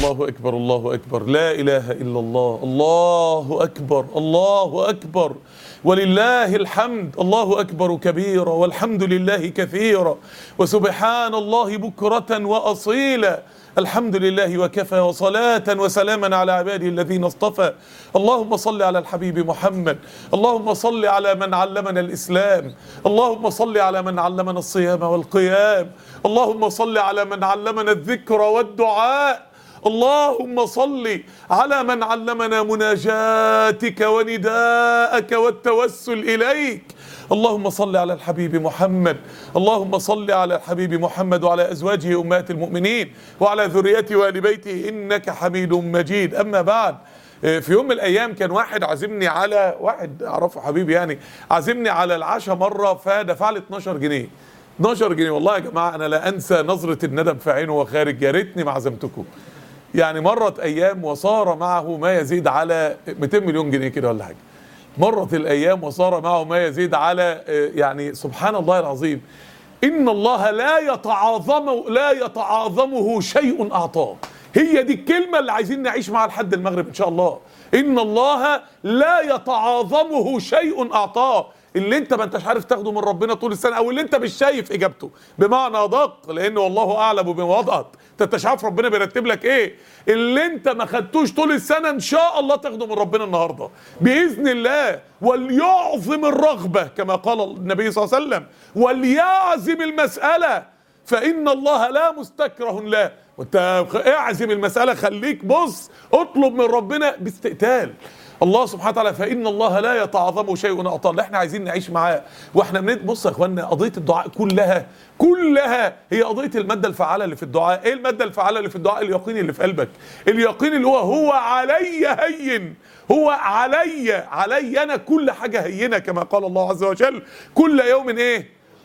الله أكبر الله أكبر لا إله إلا الله الله أكبر الله أكبر ولله الحمد الله أكبر كبيرا والحمد لله كثيرا وسبحان الله بكرة وأصيلا الحمد لله وكفى وصلاة وسلاما على عباده الذين اصطفى اللهم صل على الحبيب محمد اللهم صل على من علمنا الإسلام اللهم صل على من علمنا الصيام والقيام اللهم صل على من علمنا الذكر والدعاء اللهم صل على من علمنا مناجاتك ونداءك والتوسل إليك اللهم صل على الحبيب محمد اللهم صل على الحبيب محمد وعلى أزواجه أمهات المؤمنين وعلى ذريته وآل بيته إنك حميد مجيد أما بعد في يوم من الأيام كان واحد عازمني على واحد أعرفه حبيبي يعني عازمني على العشاء مرة فدفع لي 12 جنيه 12 جنيه والله يا جماعة أنا لا أنسى نظرة الندم في عينه وخارج يا ريتني ما عزمتكم يعني مرت ايام وصار معه ما يزيد على 200 مليون جنيه كده ولا حاجه مرت الايام وصار معه ما يزيد على يعني سبحان الله العظيم ان الله لا يتعاظم لا يتعاظمه شيء اعطاه هي دي الكلمه اللي عايزين نعيش معاها لحد المغرب ان شاء الله ان الله لا يتعاظمه شيء اعطاه اللي انت ما انتش عارف تاخده من ربنا طول السنه او اللي انت مش شايف اجابته بمعنى ادق لان والله اعلم بما وضعت انت انتش عارف ربنا بيرتب لك ايه اللي انت ما خدتوش طول السنه ان شاء الله تاخده من ربنا النهارده باذن الله وليعظم الرغبه كما قال النبي صلى الله عليه وسلم وليعزم المساله فان الله لا مستكره له وانت اعزم المساله خليك بص اطلب من ربنا باستقتال الله سبحانه وتعالى فإن الله لا يتعظم شيء أعطاه اللي احنا عايزين نعيش معاه واحنا من بص يا اخوانا قضية الدعاء كلها كلها هي قضية المادة الفعالة اللي في الدعاء ايه المادة الفعالة اللي في الدعاء اليقين اللي في قلبك اليقين اللي هو هو علي هين هو علي علي انا كل حاجة هينة كما قال الله عز وجل كل يوم ايه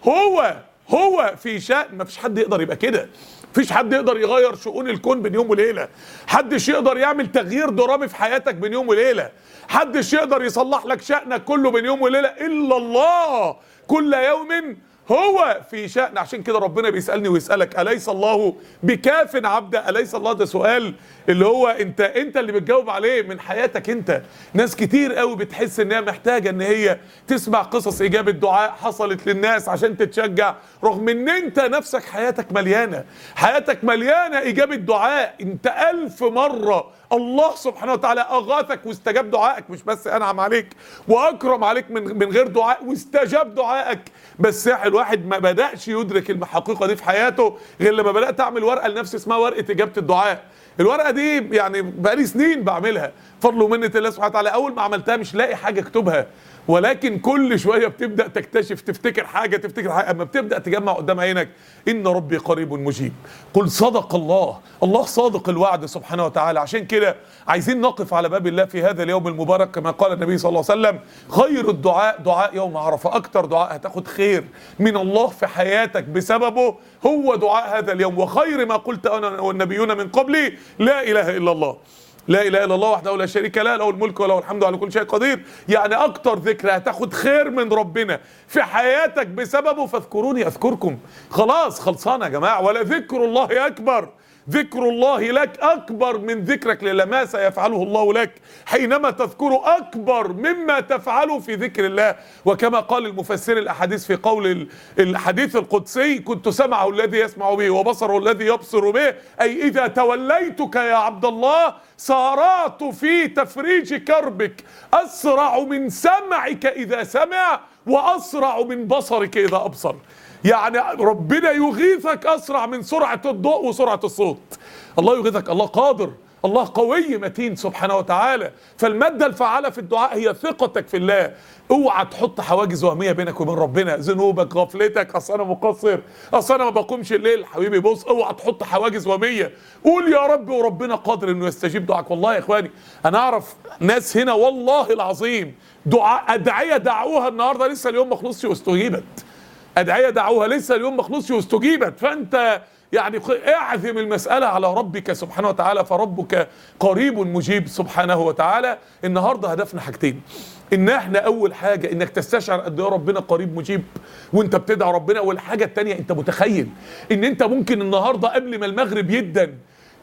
هو هو في شأن ما فيش حد يقدر يبقى كده مفيش حد يقدر يغير شؤون الكون بين يوم وليله حدش يقدر يعمل تغيير درامي في حياتك بين يوم وليله حدش يقدر يصلح لك شأنك كله بين يوم وليله الا الله كل يوم هو في شأن عشان كده ربنا بيسألني ويسألك أليس الله بكاف عبدا أليس الله ده سؤال اللي هو انت انت اللي بتجاوب عليه من حياتك انت ناس كتير قوي بتحس ان هي محتاجة ان هي تسمع قصص اجابة دعاء حصلت للناس عشان تتشجع رغم ان انت نفسك حياتك مليانة حياتك مليانة اجابة دعاء انت الف مرة الله سبحانه وتعالى اغاثك واستجاب دعائك مش بس انعم عليك واكرم عليك من من غير دعاء واستجاب دعائك بس الواحد ما بداش يدرك الحقيقه دي في حياته غير لما بدات اعمل ورقه لنفسي اسمها ورقه اجابه الدعاء الورقه دي يعني بقالي سنين بعملها فضل ومنه الله سبحانه وتعالى اول ما عملتها مش لاقي حاجه اكتبها ولكن كل شويه بتبدا تكتشف تفتكر حاجه تفتكر حاجه اما بتبدا تجمع قدام عينك ان ربي قريب مجيب قل صدق الله الله صادق الوعد سبحانه وتعالى عشان كده عايزين نقف على باب الله في هذا اليوم المبارك كما قال النبي صلى الله عليه وسلم خير الدعاء دعاء يوم عرفه اكتر دعاء هتاخد خير من الله في حياتك بسببه هو دعاء هذا اليوم وخير ما قلت انا والنبيون من قبلي لا اله الا الله لا اله الا الله وحده لا شريك له له الملك وله الحمد على كل شيء قدير يعني اكتر ذكر هتاخد خير من ربنا في حياتك بسببه فاذكروني اذكركم خلاص خلصانه يا جماعه ولا ذكر الله اكبر ذكر الله لك اكبر من ذكرك لله ما سيفعله الله لك حينما تذكره اكبر مما تفعله في ذكر الله وكما قال المفسر الاحاديث في قول الحديث القدسي كنت سمعه الذي يسمع به وبصره الذي يبصر به اي اذا توليتك يا عبد الله سارعت في تفريج كربك اسرع من سمعك اذا سمع واسرع من بصرك اذا ابصر يعني ربنا يغيثك اسرع من سرعه الضوء وسرعه الصوت الله يغيثك الله قادر الله قوي متين سبحانه وتعالى فالمادة الفعالة في الدعاء هي ثقتك في الله اوعى تحط حواجز وهمية بينك وبين ربنا ذنوبك غفلتك اصل انا مقصر اصل انا ما بقومش الليل حبيبي بص اوعى تحط حواجز وهمية قول يا رب وربنا قادر انه يستجيب دعاك والله يا اخواني انا اعرف ناس هنا والله العظيم دعاء ادعية دعوها النهارده لسه اليوم ما خلصش واستجيبت ادعيه دعوها لسه اليوم ما خلصش واستجيبت فانت يعني اعزم المسألة على ربك سبحانه وتعالى فربك قريب مجيب سبحانه وتعالى النهاردة هدفنا حاجتين ان احنا اول حاجة انك تستشعر قد ايه ربنا قريب مجيب وانت بتدعي ربنا والحاجة التانية انت متخيل ان انت ممكن النهاردة قبل ما المغرب يدن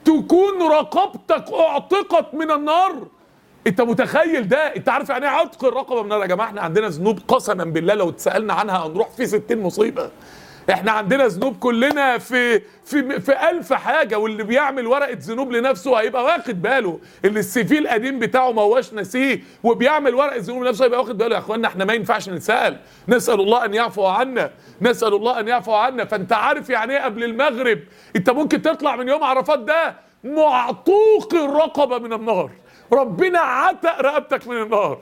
تكون رقبتك اعتقت من النار انت متخيل ده انت عارف يعني ايه عتق الرقبه من النار يا جماعه احنا عندنا ذنوب قسما بالله لو اتسالنا عنها هنروح في 60 مصيبه احنا عندنا ذنوب كلنا في في في ألف حاجة واللي بيعمل ورقة ذنوب لنفسه هيبقى واخد باله اللي السي في القديم بتاعه ما هوش ناسيه وبيعمل ورقة ذنوب لنفسه هيبقى واخد باله يا اخوانا احنا ما ينفعش نتسأل نسأل الله أن يعفو عنا نسأل الله أن يعفو عنا فأنت عارف يعني ايه قبل المغرب أنت ممكن تطلع من يوم عرفات ده معطوق الرقبة من النار ربنا عتق رقبتك من النار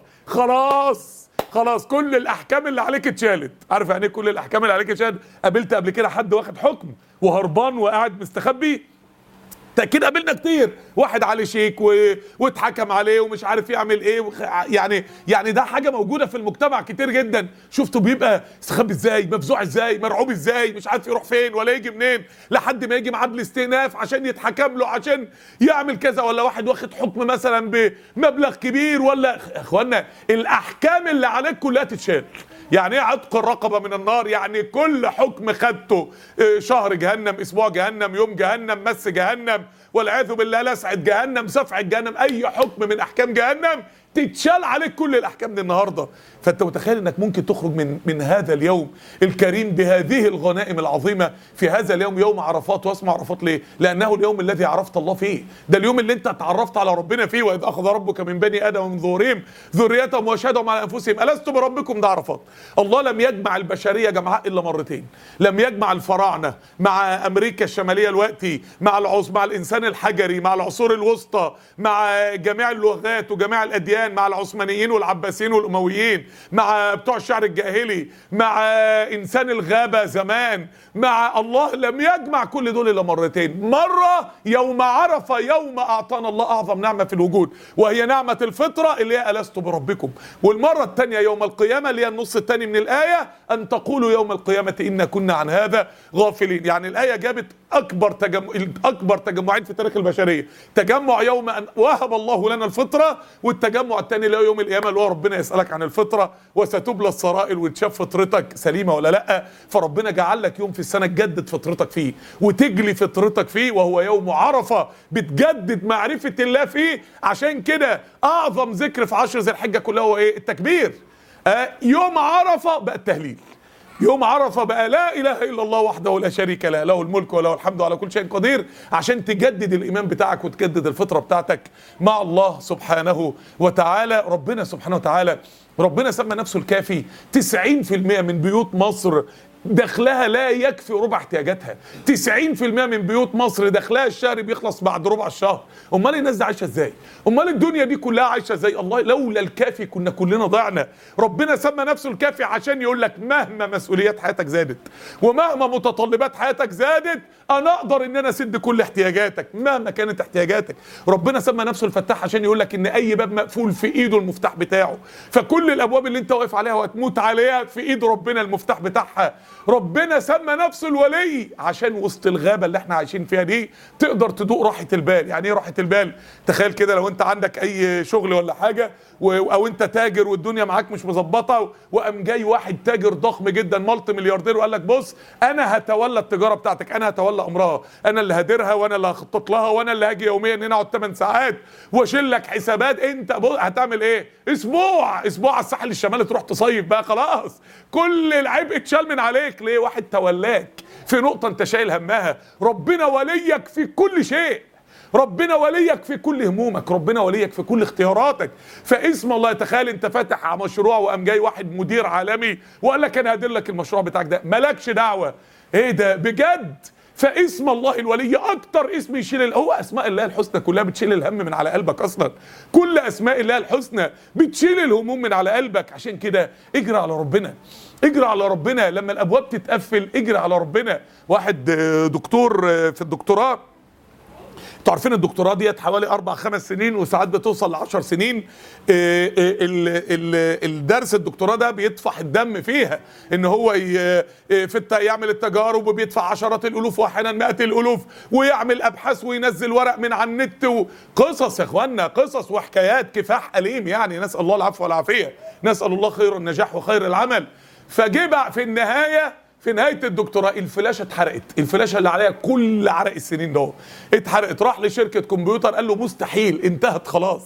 خلاص خلاص كل الاحكام اللي عليك اتشالت عارف يعني ايه كل الاحكام اللي عليك اتشالت قابلت قبل كده حد واخد حكم وهربان وقاعد مستخبي تأكيد قابلنا كتير واحد عليه شيك و... واتحكم عليه ومش عارف يعمل ايه وخ... يعني يعني ده حاجه موجوده في المجتمع كتير جدا شفته بيبقى استخبي ازاي مفزوع ازاي مرعوب ازاي مش عارف يروح فين ولا يجي منين لحد ما يجي معاه بالاستئناف عشان يتحكم له عشان يعمل كذا ولا واحد واخد حكم مثلا بمبلغ كبير ولا اخوانا الاحكام اللي عليك كلها تتشال يعني ايه عتق الرقبه من النار يعني كل حكم خدته اه، شهر جهنم اسبوع جهنم يوم جهنم مس جهنم والعياذ بالله لسعه جهنم سفعه جهنم اي حكم من احكام جهنم تتشال عليك كل الاحكام دي النهارده فانت متخيل انك ممكن تخرج من من هذا اليوم الكريم بهذه الغنائم العظيمه في هذا اليوم يوم عرفات واسمع عرفات ليه لانه اليوم الذي عرفت الله فيه ده اليوم اللي انت اتعرفت على ربنا فيه واذ اخذ ربك من بني ادم من ظهورهم ذريتهم واشهدهم على انفسهم الست بربكم ده عرفات الله لم يجمع البشريه جمعاء الا مرتين لم يجمع الفراعنه مع امريكا الشماليه الوقتي مع العص مع الانسان الحجري مع العصور الوسطى مع جميع اللغات وجميع الاديان مع العثمانيين والعباسيين والامويين مع بتوع الشعر الجاهلي مع انسان الغابه زمان مع الله لم يجمع كل دول الا مرتين مره يوم عرف يوم اعطانا الله اعظم نعمه في الوجود وهي نعمه الفطره اللي هي الست بربكم والمره الثانيه يوم القيامه اللي هي النص الثاني من الايه ان تقولوا يوم القيامه انا كنا عن هذا غافلين يعني الايه جابت اكبر تجمع اكبر تجمعين في تاريخ البشريه تجمع يوم ان وهب الله لنا الفطره والتجمع الثاني اللي هو يوم القيامه اللي هو ربنا يسالك عن الفطره وستبلى السرائر وتشاف فطرتك سليمه ولا لا فربنا جعل لك يوم في السنه تجدد فطرتك فيه وتجلي فطرتك فيه وهو يوم عرفه بتجدد معرفه الله فيه عشان كده اعظم ذكر في عشر ذي الحجه كلها هو ايه التكبير آه يوم عرفه بقى التهليل يوم عرفه بقى لا اله الا الله وحده لا شريك له له الملك وله الحمد على كل شيء قدير عشان تجدد الايمان بتاعك وتجدد الفطره بتاعتك مع الله سبحانه وتعالى ربنا سبحانه وتعالى ربنا سمى نفسه الكافي 90% من بيوت مصر دخلها لا يكفي ربع احتياجاتها 90% من بيوت مصر دخلها الشهر بيخلص بعد ربع الشهر امال الناس دي عايشه ازاي امال الدنيا دي كلها عايشه ازاي الله لولا الكافي كنا كلنا ضعنا ربنا سمى نفسه الكافي عشان يقول لك مهما مسؤوليات حياتك زادت ومهما متطلبات حياتك زادت انا اقدر ان انا اسد كل احتياجاتك مهما كانت احتياجاتك ربنا سمى نفسه الفتاح عشان يقول لك ان اي باب مقفول في ايده المفتاح بتاعه فكل الابواب اللي انت واقف عليها وهتموت عليها في ايد ربنا المفتاح بتاعها ربنا سمى نفسه الولي عشان وسط الغابه اللي احنا عايشين فيها دي تقدر تدوق راحه البال يعني ايه راحه البال تخيل كده لو انت عندك اي شغل ولا حاجه و- او انت تاجر والدنيا معاك مش مظبطه وقام جاي واحد تاجر ضخم جدا مالتي ملياردير وقال لك بص انا هتولى التجاره بتاعتك انا هتولى امرها انا اللي هديرها وانا اللي هخطط لها وانا اللي هاجي يوميا هنا اقعد 8 ساعات واشيل لك حسابات انت بص هتعمل ايه اسبوع اسبوع على الساحل الشمالي تروح تصيف بقى خلاص كل العبء اتشال من عليك ليه واحد تولاك في نقطه انت شايل همها ربنا وليك في كل شيء ربنا وليك في كل همومك ربنا وليك في كل اختياراتك فاسم الله تخيل انت فاتح مشروع وقام جاي واحد مدير عالمي وقال لك انا هدير لك المشروع بتاعك ده مالكش دعوه ايه ده بجد فاسم الله الولي اكتر اسم يشيل ال- هو اسماء الله الحسنى كلها بتشيل الهم من على قلبك اصلا كل اسماء الله الحسنى بتشيل الهموم من على قلبك عشان كده اجري على ربنا اجري على ربنا لما الابواب تتقفل اجري على ربنا واحد آه، دكتور آه، في الدكتوراه انتوا عارفين الدكتوراه ديت حوالي اربع خمس سنين وساعات بتوصل لعشر سنين آه، آه، ال- ال- الدرس الدكتوراه ده بيطفح الدم فيها ان هو ي- آه، في الت- يعمل التجارب وبيدفع عشرات الالوف واحيانا مئات الالوف ويعمل ابحاث وينزل ورق من على النت وقصص يا اخوانا قصص وحكايات كفاح اليم يعني نسال الله العفو والعافيه نسال الله خير النجاح وخير العمل فجه بقى في النهايه في نهايه الدكتوراه الفلاشه اتحرقت الفلاشه اللي عليها كل عرق السنين ده اتحرقت راح لشركه كمبيوتر قال له مستحيل انتهت خلاص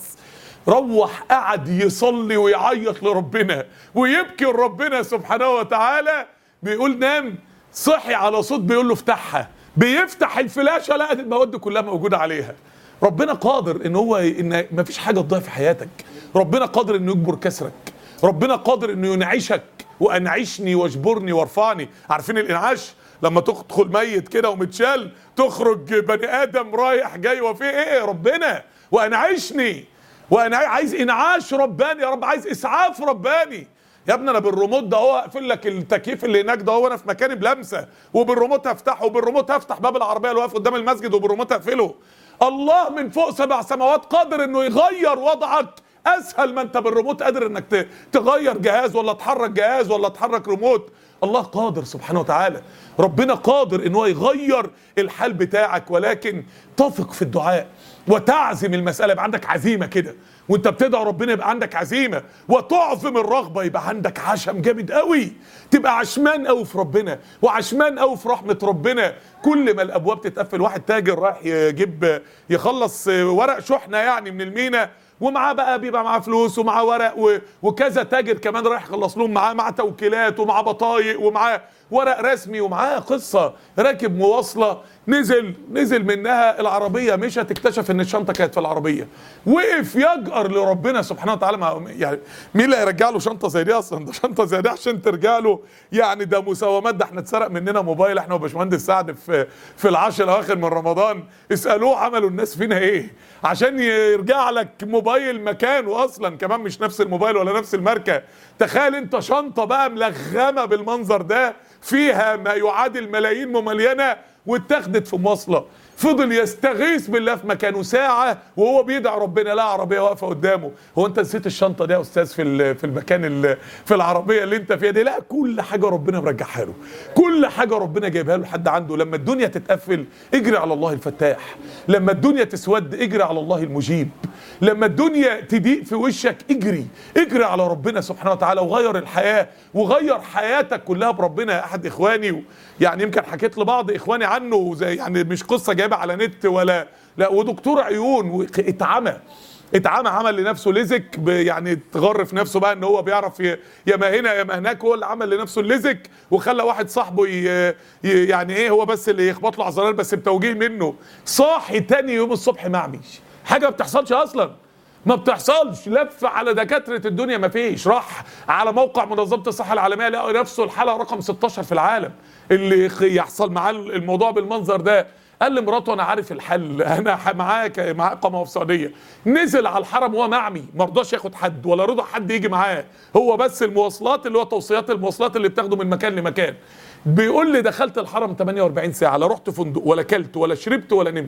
روح قعد يصلي ويعيط لربنا ويبكي لربنا سبحانه وتعالى بيقول نام صحي على صوت بيقول له افتحها بيفتح الفلاشه لقت المواد كلها موجوده عليها ربنا قادر ان هو ان مفيش حاجه تضيع في حياتك ربنا قادر انه يجبر كسرك ربنا قادر انه ينعشك وانعشني واجبرني وارفعني عارفين الانعاش لما تدخل ميت كده ومتشال تخرج بني ادم رايح جاي وفيه ايه ربنا وانعشني وانا عايز انعاش رباني يا رب عايز اسعاف رباني يا ابني انا بالريموت ده اهو اقفل لك التكييف اللي هناك ده هو انا في مكاني بلمسه وبالريموت هفتحه وبالريموت هفتح باب العربيه اللي واقف قدام المسجد وبالريموت هقفله الله من فوق سبع سماوات قادر انه يغير وضعك اسهل ما انت بالريموت قادر انك ت- تغير جهاز ولا تحرك جهاز ولا تحرك ريموت الله قادر سبحانه وتعالى ربنا قادر ان هو يغير الحال بتاعك ولكن تثق في الدعاء وتعزم المسألة يبقى عندك عزيمة كده وانت بتدعو ربنا يبقى عندك عزيمة وتعظم الرغبة يبقى عندك عشم جامد قوي تبقى عشمان قوي في ربنا وعشمان قوي في رحمة ربنا كل ما الابواب تتقفل واحد تاجر رايح يجيب يخلص ورق شحنة يعني من المينا ومعاه بقى بيبقى معاه فلوس ومعاه ورق و- وكذا تاجر كمان رايح يخلص لهم معاه مع توكيلات ومعاه بطايق ومعاه ورق رسمي ومعاه قصه راكب مواصله نزل نزل منها العربيه مش هتكتشف ان الشنطه كانت في العربيه وقف يجأر لربنا سبحانه وتعالى مع يعني مين اللي هيرجع له شنطه زي دي اصلا ده شنطه زي دي عشان ترجع له يعني ده مساومات ده احنا اتسرق مننا موبايل احنا وباشمهندس سعد في في العشر الاواخر من رمضان اسالوه عملوا الناس فينا ايه عشان يرجع لك موبايل مكانه اصلا كمان مش نفس الموبايل ولا نفس الماركه تخيل انت شنطه بقى ملغمه بالمنظر ده فيها ما يعادل ملايين مملينه واتاخدت في مواصله فضل يستغيث بالله في مكانه ساعة وهو بيدعي ربنا لا عربية واقفة قدامه هو انت نسيت الشنطة دي يا استاذ في ال- في المكان ال- في العربية اللي انت فيها دي لا كل حاجة ربنا مرجعها له كل حاجة ربنا جايبها له لحد عنده لما الدنيا تتقفل اجري على الله الفتاح لما الدنيا تسود اجري على الله المجيب لما الدنيا تضيق في وشك اجري اجري على ربنا سبحانه وتعالى وغير الحياة وغير حياتك كلها بربنا احد اخواني و يعني يمكن حكيت لبعض اخواني عنه زي يعني مش قصة جايبة على نت ولا لا ودكتور عيون واتعمى اتعمى عمل لنفسه ليزك ب- يعني تغر في نفسه بقى ان هو بيعرف ي- يا ما هنا يا ما هناك هو اللي عمل لنفسه الليزك وخلى واحد صاحبه ي... ي... يعني ايه هو بس اللي يخبط له على الزرار بس بتوجيه منه صاحي تاني يوم الصبح معمي حاجه ما بتحصلش اصلا ما بتحصلش لف على دكاتره الدنيا ما فيش راح على موقع منظمه الصحه العالميه لقى نفسه الحاله رقم 16 في العالم اللي يخ- يحصل معاه الموضوع بالمنظر ده قال لمراته انا عارف الحل انا ح- معاك معاه اقامه في السعوديه نزل على الحرم وهو معمي ما رضاش ياخد حد ولا رضى حد يجي معاه هو بس المواصلات اللي هو توصيات المواصلات اللي بتاخده من مكان لمكان بيقول لي دخلت الحرم 48 ساعه لا رحت فندق ولا كلت ولا شربت ولا نمت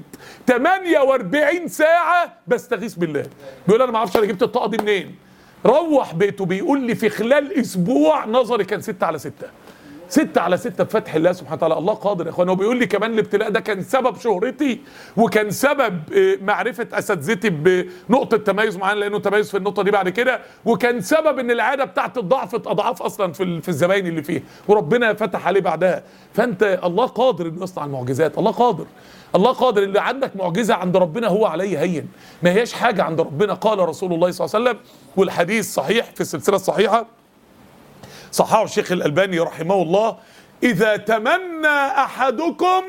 48 ساعه بستغيث بالله بيقول انا ما اعرفش انا جبت الطاقه دي منين روح بيته بيقول لي في خلال اسبوع نظري كان ستة على ستة ستة على ستة بفتح الله سبحانه وتعالى الله قادر يا اخوان هو بيقول لي كمان الابتلاء ده كان سبب شهرتي وكان سبب آه، معرفة اساتذتي بنقطة تميز معينة لانه تميز في النقطة دي بعد كده وكان سبب ان العادة بتاعت ضعفت اضعاف اصلا في ال- في الزباين اللي فيها وربنا فتح عليه بعدها فانت الله قادر انه يصنع المعجزات الله قادر الله قادر اللي عندك معجزة عند ربنا هو عليه هين ما هياش حاجة عند ربنا قال رسول الله صلى الله عليه وسلم والحديث صحيح في السلسلة الصحيحة صححه الشيخ الألباني رحمه الله إذا تمنى أحدكم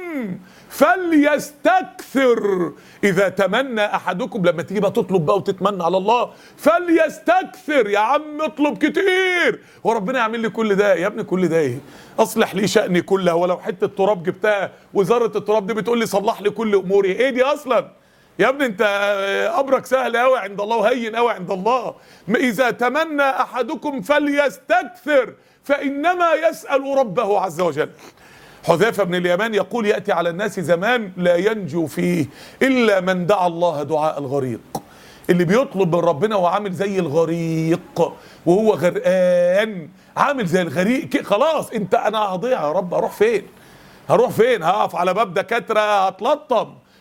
فليستكثر إذا تمنى أحدكم لما تيجي بقى تطلب بقى وتتمنى على الله فليستكثر يا عم اطلب كتير وربنا يعمل لي كل ده يا ابني كل ده ايه اصلح لي شأني كله ولو حتة تراب جبتها وزارة التراب دي بتقول لي صلح لي كل اموري ايه دي اصلا يا ابني انت امرك سهل قوي عند الله وهين قوي عند الله اذا تمنى احدكم فليستكثر فانما يسال ربه عز وجل حذيفه بن اليمان يقول ياتي على الناس زمان لا ينجو فيه الا من دعا الله دعاء الغريق اللي بيطلب من ربنا وعامل زي الغريق وهو غرقان عامل زي الغريق كده خلاص انت انا هضيع يا رب اروح فين هروح فين هقف على باب دكاتره هتلطم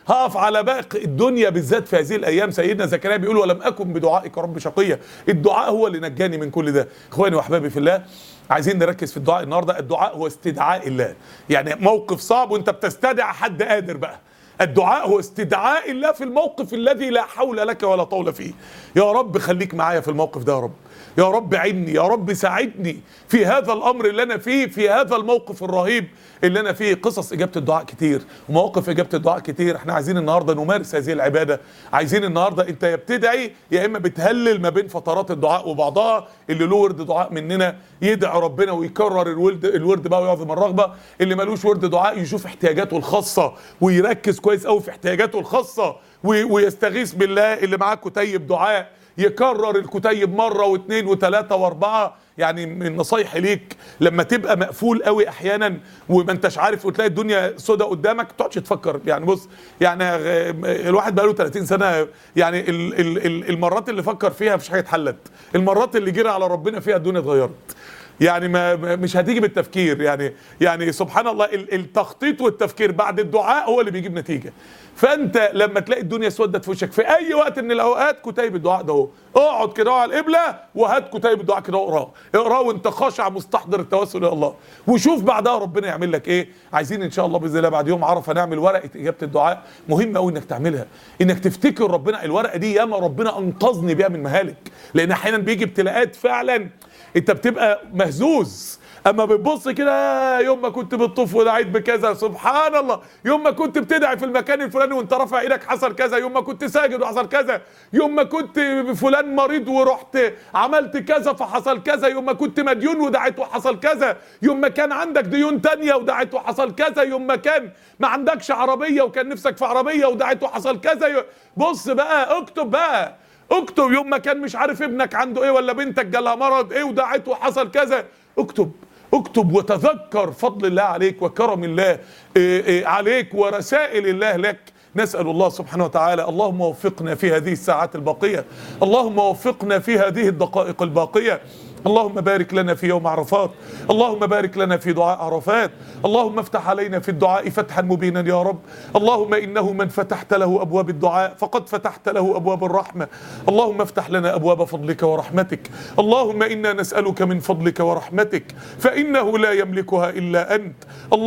هقف على باقي الدنيا بالذات في هذه الايام سيدنا زكريا بيقول ولم اكن بدعائك رب شقيا الدعاء هو اللي نجاني من كل ده اخواني واحبابي في الله عايزين نركز في الدعاء النهارده الدعاء هو استدعاء الله يعني موقف صعب وانت بتستدعى حد قادر بقى الدعاء هو استدعاء الله في الموقف الذي لا حول لك ولا طول فيه يا رب خليك معايا في الموقف ده يا رب يا رب عيني يا رب ساعدني في هذا الامر اللي انا فيه في هذا الموقف الرهيب اللي انا فيه قصص اجابه الدعاء كتير ومواقف اجابه الدعاء كتير احنا عايزين النهارده نمارس هذه العباده عايزين النهارده انت يا بتدعي يا اما بتهلل ما بين فترات الدعاء وبعضها اللي له ورد دعاء مننا يدعي ربنا ويكرر الورد الورد بقى ويعظم الرغبه اللي ملوش ورد دعاء يشوف احتياجاته الخاصه ويركز كويس قوي في احتياجاته الخاصه وي- ويستغيث بالله اللي معاه كتيب دعاء يكرر الكتيب مره واثنين وثلاثه واربعه يعني من نصايحي ليك لما تبقى مقفول قوي احيانا وما انتش عارف وتلاقي الدنيا سودة قدامك ما تقعدش تفكر يعني بص يعني غ- الواحد بقى له 30 سنه يعني ال ال ال المرات اللي فكر فيها مفيش حاجه اتحلت المرات اللي جرى على ربنا فيها الدنيا اتغيرت يعني ما ما- مش هتيجي بالتفكير يعني يعني سبحان الله ال- التخطيط والتفكير بعد الدعاء هو اللي بيجيب نتيجه فانت لما تلاقي الدنيا اسودت في وشك في اي وقت من الاوقات كتيب الدعاء ده اهو اقعد كده على القبله وهات كتيب الدعاء كده واقراه اقراه وانت خاشع مستحضر التوسل الى الله وشوف بعدها ربنا يعمل لك ايه عايزين ان شاء الله باذن الله بعد يوم عرفه نعمل ورقه اجابه الدعاء مهم قوي انك تعملها انك تفتكر ربنا الورقه دي ياما ربنا انقذني بيها من مهالك لان احيانا بيجي ابتلاءات فعلا انت بتبقى مهزوز اما بتبص كده يوم ما كنت بتطوف ودعيت بكذا سبحان الله يوم ما كنت بتدعي في المكان الفلاني وانت رافع ايدك حصل كذا يوم ما كنت ساجد وحصل كذا يوم ما كنت فلان مريض ورحت عملت كذا فحصل كذا يوم ما كنت مديون ودعيت وحصل كذا يوم ما كان عندك ديون تانية ودعيت وحصل كذا يوم ما كان ما عندكش عربية وكان نفسك في عربية ودعيت وحصل كذا يو- بص بقى اكتب بقى اكتب يوم ما كان مش عارف ابنك عنده ايه ولا بنتك جالها مرض ايه ودعيت وحصل كذا اكتب اكتب وتذكر فضل الله عليك وكرم الله إيه إيه عليك ورسائل الله لك نسأل الله سبحانه وتعالى اللهم وفقنا في هذه الساعات الباقية اللهم وفقنا في هذه الدقائق الباقية اللهم بارك لنا في يوم عرفات اللهم بارك لنا في دعاء عرفات اللهم افتح علينا في الدعاء فتحا مبينا يا رب اللهم انه من فتحت له ابواب الدعاء فقد فتحت له ابواب الرحمه اللهم افتح لنا ابواب فضلك ورحمتك اللهم انا نسالك من فضلك ورحمتك فانه لا يملكها الا انت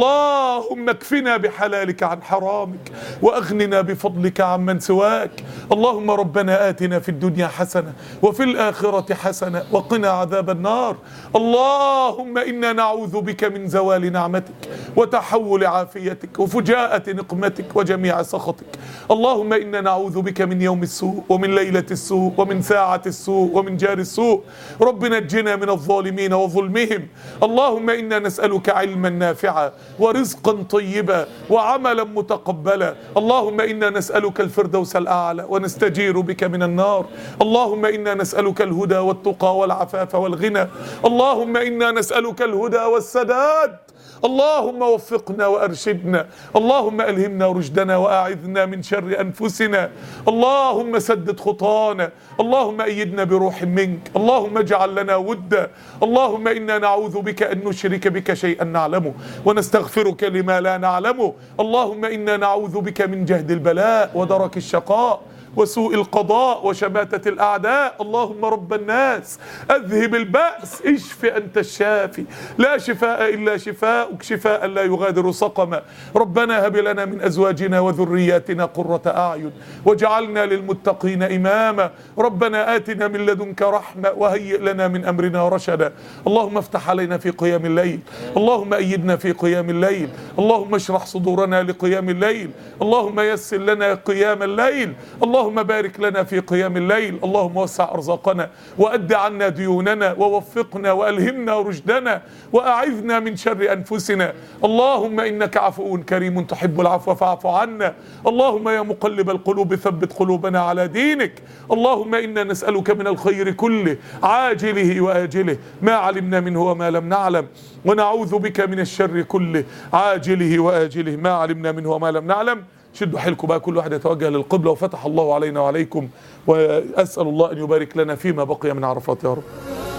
اللهم اكفنا بحلالك عن حرامك واغننا بفضلك عمن سواك اللهم ربنا اتنا في الدنيا حسنه وفي الاخره حسنه وقنا عذاب النار اللهم انا نعوذ بك من زوال نعمتك وتحول عافيتك وفجاءه نقمتك وجميع سخطك اللهم انا نعوذ بك من يوم السوء ومن ليله السوء ومن ساعه السوء ومن جار السوء رب نجنا من الظالمين وظلمهم اللهم انا نسالك علما نافعا ورزقا طيبا وعملا متقبلا اللهم انا نسالك الفردوس الاعلى ونستجير بك من النار اللهم انا نسالك الهدى والتقى والعفاف والغنى اللهم انا نسالك الهدى والسداد اللهم وفقنا وارشدنا اللهم الهمنا رشدنا واعذنا من شر انفسنا اللهم سدد خطانا اللهم ايدنا بروح منك اللهم اجعل لنا ودا اللهم انا نعوذ بك ان نشرك بك شيئا نعلمه ونستغفرك لما لا نعلمه اللهم انا نعوذ بك من جهد البلاء ودرك الشقاء وسوء القضاء وشماتة الأعداء اللهم رب الناس أذهب البأس اشف أنت الشافي لا شفاء إلا شفاءك شفاء لا يغادر سقما ربنا هب لنا من أزواجنا وذرياتنا قرة أعين واجعلنا للمتقين إماما ربنا آتنا من لدنك رحمة وهيئ لنا من أمرنا رشدا اللهم افتح علينا في قيام الليل اللهم أيدنا في قيام الليل اللهم اشرح صدورنا لقيام الليل اللهم يسر لنا قيام الليل اللهم بارك لنا في قيام الليل اللهم وسع أرزاقنا وأد عنا ديوننا ووفقنا وألهمنا رشدنا وأعذنا من شر أنفسنا اللهم إنك عفو كريم تحب العفو فاعف عنا اللهم يا مقلب القلوب ثبت قلوبنا على دينك اللهم إنا نسألك من الخير كله عاجله وآجله ما علمنا منه وما لم نعلم ونعوذ بك من الشر كله عاجله وآجله ما علمنا منه وما لم نعلم شدوا حيلكم بقى كل واحد يتوجه للقبلة وفتح الله علينا وعليكم وأسأل الله أن يبارك لنا فيما بقي من عرفات يا رب